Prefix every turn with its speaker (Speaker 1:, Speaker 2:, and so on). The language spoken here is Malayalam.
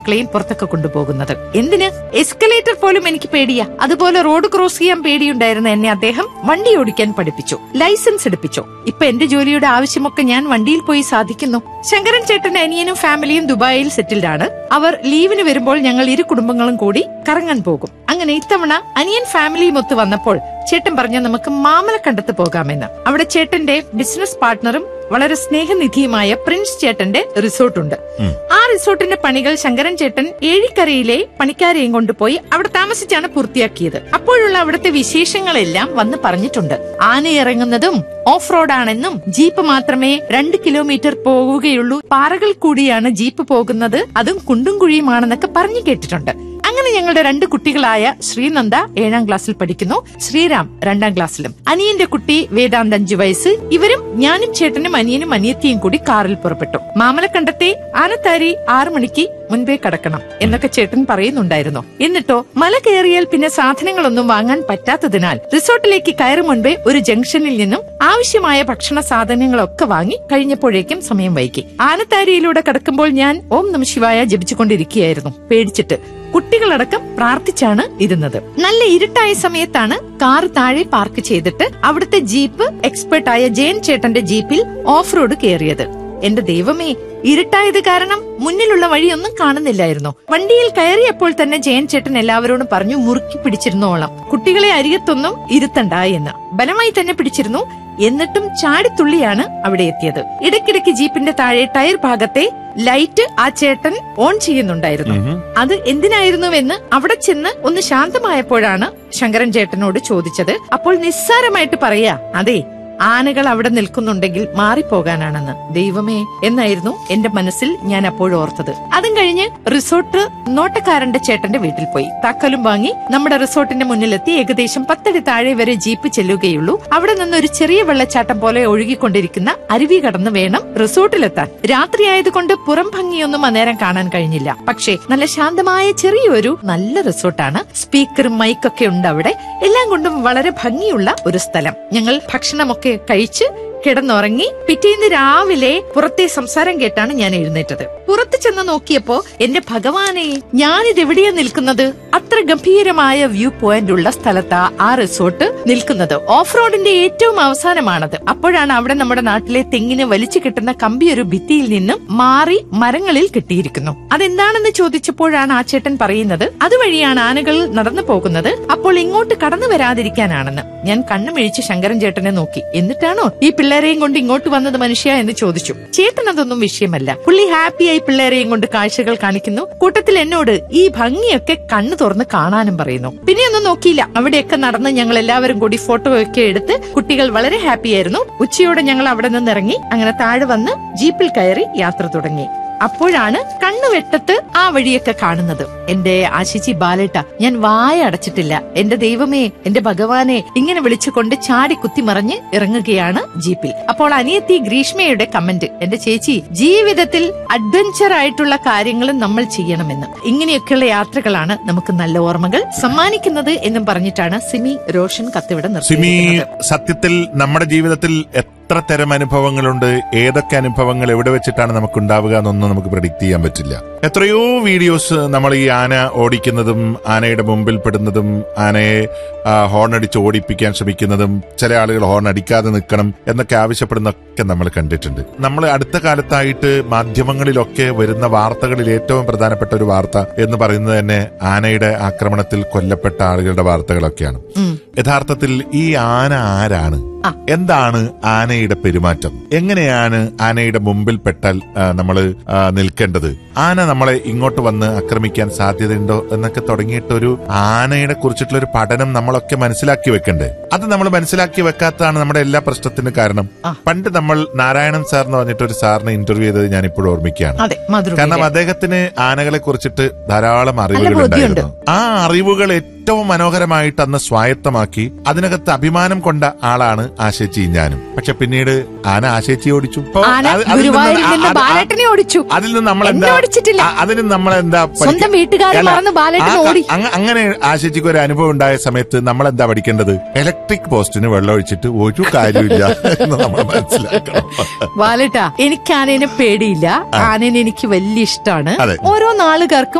Speaker 1: ക്ലെയിം പുറത്തൊക്കെ കൊണ്ടുപോകുന്നത് എന്തിന് എസ്കലേറ്റർ പോലും എനിക്ക് പേടിയാ അതുപോലെ റോഡ് ക്രോസ് ചെയ്യാൻ പേടിയുണ്ടായിരുന്ന എന്നെ അദ്ദേഹം വണ്ടി ഓടിക്കാൻ പഠിപ്പിച്ചു ലൈസൻസ് എടുപ്പിച്ചു ഇപ്പൊ എന്റെ ജോലിയുടെ ആവശ്യമൊക്കെ ഞാൻ വണ്ടിയിൽ പോയി സാധിക്കുന്നു ശങ്കരൻ ചേട്ടന്റെ അനിയനും ഫാമിലിയും ദുബായിൽ സെറ്റിൽഡ് ആണ് അവർ ലീവിന് വരുമ്പോൾ ഞങ്ങൾ ഇരു കുടുംബങ്ങളും കൂടി കറങ്ങാൻ പോകും അങ്ങനെ ഇത്തവണ അനിയൻ ഫാമിലിയും ഒത്ത് വന്നപ്പോൾ ചേട്ടൻ പറഞ്ഞ നമുക്ക് മാമലക്കണ്ടത്ത് പോകാമെന്ന് അവിടെ ചേട്ടന്റെ ബിസിനസ് പാർട്ട്ണറും വളരെ സ്നേഹനിധിയുമായ പ്രിൻസ് ചേട്ടന്റെ റിസോർട്ടുണ്ട് ആ റിസോർട്ടിന്റെ പണികൾ ശങ്കരൻ ചേട്ടൻ ഏഴിക്കരയിലെ പണിക്കാരെയും കൊണ്ടുപോയി അവിടെ താമസിച്ചാണ് പൂർത്തിയാക്കിയത് അപ്പോഴുള്ള അവിടുത്തെ വിശേഷങ്ങളെല്ലാം വന്ന് പറഞ്ഞിട്ടുണ്ട് ആന ഇറങ്ങുന്നതും ഓഫ് റോഡാണെന്നും ജീപ്പ് മാത്രമേ രണ്ട് കിലോമീറ്റർ പോവുകയുള്ളൂ പാറകൾ കൂടിയാണ് ജീപ്പ് പോകുന്നത് അതും കുണ്ടും കുഴിയുമാണെന്നൊക്കെ പറഞ്ഞു കേട്ടിട്ടുണ്ട് അങ്ങനെ ഞങ്ങളുടെ രണ്ട് കുട്ടികളായ ശ്രീനന്ദ ഏഴാം ക്ലാസ്സിൽ പഠിക്കുന്നു ശ്രീറാം രണ്ടാം ക്ലാസ്സിലും അനിയന്റെ കുട്ടി വേദാന്ത് അഞ്ചു വയസ്സ് ഇവരും ഞാനും ചേട്ടനും അനിയനും അനിയത്തിയും കൂടി കാറിൽ പുറപ്പെട്ടു മാമലക്കണ്ടത്തെ ആനത്താരി ആറു മണിക്ക് മുൻപേ കടക്കണം എന്നൊക്കെ ചേട്ടൻ പറയുന്നുണ്ടായിരുന്നു എന്നിട്ടോ മല കയറിയാൽ പിന്നെ സാധനങ്ങളൊന്നും വാങ്ങാൻ പറ്റാത്തതിനാൽ റിസോർട്ടിലേക്ക് കയറും മുൻപേ ഒരു ജംഗ്ഷനിൽ നിന്നും ആവശ്യമായ ഭക്ഷണ സാധനങ്ങളൊക്കെ വാങ്ങി കഴിഞ്ഞപ്പോഴേക്കും സമയം വൈകി ആനത്താരിയിലൂടെ കടക്കുമ്പോൾ ഞാൻ ഓം നമ ശിവായ ജപിച്ചുകൊണ്ടിരിക്കുകയായിരുന്നു പേടിച്ചിട്ട് കുട്ടികളടക്കം പ്രാർത്ഥിച്ചാണ് ഇരുന്നത് നല്ല ഇരുട്ടായ സമയത്താണ് കാർ താഴെ പാർക്ക് ചെയ്തിട്ട് അവിടുത്തെ ജീപ്പ് എക്സ്പെർട്ടായ ജയൻ ചേട്ടന്റെ ജീപ്പിൽ ഓഫ് റോഡ് കയറിയത് എന്റെ ദൈവമേ ഇരുട്ടായത് കാരണം മുന്നിലുള്ള വഴിയൊന്നും കാണുന്നില്ലായിരുന്നു വണ്ടിയിൽ കയറിയപ്പോൾ തന്നെ ജയൻ ചേട്ടൻ എല്ലാവരോടും പറഞ്ഞു മുറുക്കി പിടിച്ചിരുന്നോളാം കുട്ടികളെ അരികത്തൊന്നും ഇരുത്തണ്ട എന്ന് ബലമായി തന്നെ പിടിച്ചിരുന്നു എന്നിട്ടും ചാടിത്തുള്ളിയാണ് അവിടെ എത്തിയത് ഇടയ്ക്കിടയ്ക്ക് ജീപ്പിന്റെ താഴെ ടയർ ഭാഗത്തെ ലൈറ്റ് ആ ചേട്ടൻ ഓൺ ചെയ്യുന്നുണ്ടായിരുന്നു അത് എന്തിനായിരുന്നുവെന്ന് അവിടെ ചെന്ന് ഒന്ന് ശാന്തമായപ്പോഴാണ് ശങ്കരൻ ചേട്ടനോട് ചോദിച്ചത് അപ്പോൾ നിസ്സാരമായിട്ട് പറയാ അതെ ആനകൾ അവിടെ നിൽക്കുന്നുണ്ടെങ്കിൽ മാറിപ്പോകാനാണെന്ന് ദൈവമേ എന്നായിരുന്നു എന്റെ മനസ്സിൽ ഞാൻ അപ്പോൾ ഓർത്തത് അതും കഴിഞ്ഞ് റിസോർട്ട് നോട്ടക്കാരന്റെ ചേട്ടന്റെ വീട്ടിൽ പോയി താക്കോലും വാങ്ങി നമ്മുടെ റിസോർട്ടിന്റെ മുന്നിലെത്തി ഏകദേശം പത്തടി താഴെ വരെ ജീപ്പ് ചെല്ലുകയുള്ളൂ അവിടെ നിന്ന് ഒരു ചെറിയ വെള്ളച്ചാട്ടം പോലെ ഒഴുകിക്കൊണ്ടിരിക്കുന്ന അരുവി കടന്ന് വേണം റിസോർട്ടിലെത്താൻ രാത്രിയായതുകൊണ്ട് പുറം ഭംഗിയൊന്നും അന്നേരം കാണാൻ കഴിഞ്ഞില്ല പക്ഷേ നല്ല ശാന്തമായ ചെറിയൊരു നല്ല റിസോർട്ടാണ് സ്പീക്കറും മൈക്കൊക്കെ ഉണ്ട് അവിടെ എല്ലാം കൊണ്ടും വളരെ ഭംഗിയുള്ള ഒരു സ്ഥലം ഞങ്ങൾ ഭക്ഷണമൊക്കെ കഴിച്ച് കിടന്നുറങ്ങി പിറ്റേന്ന് രാവിലെ പുറത്തെ സംസാരം കേട്ടാണ് ഞാൻ എഴുന്നേറ്റത് പുറത്ത് ചെന്ന് നോക്കിയപ്പോ എന്റെ ഭഗവാനെ ഞാനിത് എവിടെയാ നിൽക്കുന്നത് അത്ര ഗംഭീരമായ വ്യൂ പോയിന്റ് ഉള്ള സ്ഥലത്താ ആ റിസോർട്ട് നിൽക്കുന്നത് ഓഫ് റോഡിന്റെ ഏറ്റവും അവസാനമാണത് അപ്പോഴാണ് അവിടെ നമ്മുടെ നാട്ടിലെ തെങ്ങിന് വലിച്ചു കിട്ടുന്ന കമ്പി ഒരു ഭിത്തിയിൽ നിന്നും മാറി മരങ്ങളിൽ കെട്ടിയിരിക്കുന്നു അതെന്താണെന്ന് ചോദിച്ചപ്പോഴാണ് ആ ചേട്ടൻ പറയുന്നത് അതുവഴിയാണ് ആനകൾ നടന്നു പോകുന്നത് അപ്പോൾ ഇങ്ങോട്ട് കടന്നു വരാതിരിക്കാനാണെന്ന് ഞാൻ കണ്ണുമിഴിച്ച് ശങ്കരൻ ചേട്ടനെ നോക്കി എന്നിട്ടാണോ ഈ പിള്ളേരെയും കൊണ്ട് ഇങ്ങോട്ട് വന്നത് മനുഷ്യ എന്ന് ചോദിച്ചു ചേട്ടൻ അതൊന്നും വിഷയമല്ല പുള്ളി ഹാപ്പിയായി പിള്ളേരെയും കൊണ്ട് കാഴ്ചകൾ കാണിക്കുന്നു കൂട്ടത്തിൽ എന്നോട് ഈ ഭംഗിയൊക്കെ കണ്ണു തുറന്ന് കാണാനും പറയുന്നു പിന്നെ ഒന്നും നോക്കിയില്ല അവിടെയൊക്കെ നടന്ന് ഞങ്ങൾ എല്ലാവരും കൂടി ഫോട്ടോ ഒക്കെ എടുത്ത് കുട്ടികൾ വളരെ ഹാപ്പിയായിരുന്നു ഉച്ചയോടെ ഞങ്ങൾ അവിടെ നിന്ന് ഇറങ്ങി അങ്ങനെ താഴെ വന്ന് ജീപ്പിൽ കയറി യാത്ര തുടങ്ങി അപ്പോഴാണ് കണ്ണുവെട്ടത്ത് ആ വഴിയൊക്കെ കാണുന്നത് എന്റെ ആശിച്ചി ബാലേട്ട ഞാൻ വായ അടച്ചിട്ടില്ല എന്റെ ദൈവമേ എന്റെ ഭഗവാനെ ഇങ്ങനെ വിളിച്ചുകൊണ്ട് ചാടി കുത്തിമറിഞ്ഞ് ഇറങ്ങുകയാണ് ജീപ്പിൽ അപ്പോൾ അനിയത്തി ഗ്രീഷ്മയുടെ കമന്റ് എന്റെ ചേച്ചി ജീവിതത്തിൽ അഡ്വഞ്ചർ ആയിട്ടുള്ള കാര്യങ്ങളും നമ്മൾ ചെയ്യണമെന്ന് ഇങ്ങനെയൊക്കെയുള്ള യാത്രകളാണ് നമുക്ക് നല്ല ഓർമ്മകൾ സമ്മാനിക്കുന്നത് എന്നും പറഞ്ഞിട്ടാണ് സിമി റോഷൻ കത്തിവിടെ
Speaker 2: സിമി
Speaker 1: നിർത്തിയിരിക്കുന്നത്
Speaker 2: സത്യത്തിൽ നമ്മുടെ ജീവിതത്തിൽ എത്ര തരം അനുഭവങ്ങളുണ്ട് ഏതൊക്കെ അനുഭവങ്ങൾ എവിടെ വെച്ചിട്ടാണ് നമുക്ക് ഉണ്ടാവുക എന്നൊന്നും നമുക്ക് പ്രഡിക്ട് ചെയ്യാൻ പറ്റില്ല എത്രയോ വീഡിയോസ് നമ്മൾ ഈ ആന ഓടിക്കുന്നതും ആനയുടെ മുമ്പിൽ പെടുന്നതും ആനയെ ആ, ഹോൺ അടിച്ച് ഓടിപ്പിക്കാൻ ശ്രമിക്കുന്നതും ചില ആളുകൾ ഹോൺ അടിക്കാതെ നിൽക്കണം എന്നൊക്കെ ആവശ്യപ്പെടുന്നൊക്കെ നമ്മൾ കണ്ടിട്ടുണ്ട് നമ്മൾ അടുത്ത കാലത്തായിട്ട് മാധ്യമങ്ങളിലൊക്കെ വരുന്ന വാർത്തകളിൽ ഏറ്റവും പ്രധാനപ്പെട്ട ഒരു വാർത്ത എന്ന് പറയുന്നത് തന്നെ ആനയുടെ ആക്രമണത്തിൽ കൊല്ലപ്പെട്ട ആളുകളുടെ വാർത്തകളൊക്കെയാണ്
Speaker 1: ഉം.
Speaker 2: യഥാർത്ഥത്തിൽ ഈ ആന ആരാണ്
Speaker 1: ആ.
Speaker 2: എന്താണ് ആനയുടെ പെരുമാറ്റം എങ്ങനെയാണ് ആനയുടെ മുമ്പിൽ പെട്ടാൽ നമ്മൾ നിൽക്കേണ്ടത് ആന നമ്മളെ ഇങ്ങോട്ട് വന്ന് ആക്രമിക്കാൻ സാധ്യതയുണ്ടോ എന്നൊക്കെ തുടങ്ങിയിട്ട് ഒരു ആനയെ കുറിച്ചിട്ടുള്ള ഒരു പഠനം നമ്മളൊക്കെ മനസ്സിലാക്കി വെക്കണ്ടേ അത് നമ്മൾ മനസ്സിലാക്കി വെക്കാത്തതാണ് നമ്മുടെ എല്ലാ പ്രശ്നത്തിനും കാരണം
Speaker 1: ആ.
Speaker 2: പണ്ട് നമ്മൾ നാരായണൻ സാർ എന്ന് പറഞ്ഞിട്ട് ഒരു സാറിനെ ഇന്റർവ്യൂ ചെയ്തത് ഞാൻ ഇപ്പോഴും ഓർമ്മിക്കുകയാണ്
Speaker 1: അതെ മധുര
Speaker 2: കാരണം അദ്ദേഹത്തിന് ആനകളെ കുറിച്ചിട്ട് ധാരാളം അറിവുകൾ
Speaker 1: ബോധ്യമുണ്ട്.
Speaker 2: ഉണ്ടായിരുന്നു ആ അറിവുകൾ ഏറ്റവും മനോഹരമായിട്ട് അന്ന് സ്വായത്തമാക്കി അതിനകത്ത് അഭിമാനം കൊണ്ട ആളാണ് ആശേച്ചി ഞാനും പക്ഷെ പിന്നീട് ആന ആശേച്ചി ഓടിച്ചു ഇപ്പോ
Speaker 1: ആന
Speaker 2: അത് അതിൽ നിന്ന്
Speaker 1: ഗുരുവായൂരിൽ
Speaker 2: ആ-
Speaker 1: നിന്ന്
Speaker 2: അത് ആ-
Speaker 1: ബാലേട്ടനെ ഓടിച്ചു
Speaker 2: അതിൽ നിന്ന് നമ്മൾ
Speaker 1: എന്നെ
Speaker 2: എന്താ
Speaker 1: ഓടിച്ചിട്ടില്ല.
Speaker 2: ആ- അതിന് നമ്മൾ എന്താ
Speaker 1: സ്വന്തം വീട്ടുകാരെ മറന്ന് ബാലേട്ടൻ ഓടി.
Speaker 2: അങ്ങനെ ആശേച്ചിക്ക് ഒരു അനുഭവം ഉണ്ടായ സമയത്ത് നമ്മൾ എന്താ പഠിക്കേണ്ടത് ഇലക്ട്രിക് ഇലക്ട്രിക് പോസ്റ്റിന് വെള്ളം ഒഴിച്ചിട്ട് ഒരു കാര്യമില്ല എന്ന് നമ്മൾ മനസ്സിലാക്കണം
Speaker 1: വാലട്ടാ എനിക്ക് ആനേനെ പേടിയില്ല ആനേനെ എനിക്ക് വലിയ ഇഷ്ടമാണ്
Speaker 2: അതെ.
Speaker 1: ഓരോ നാളുകാർക്കും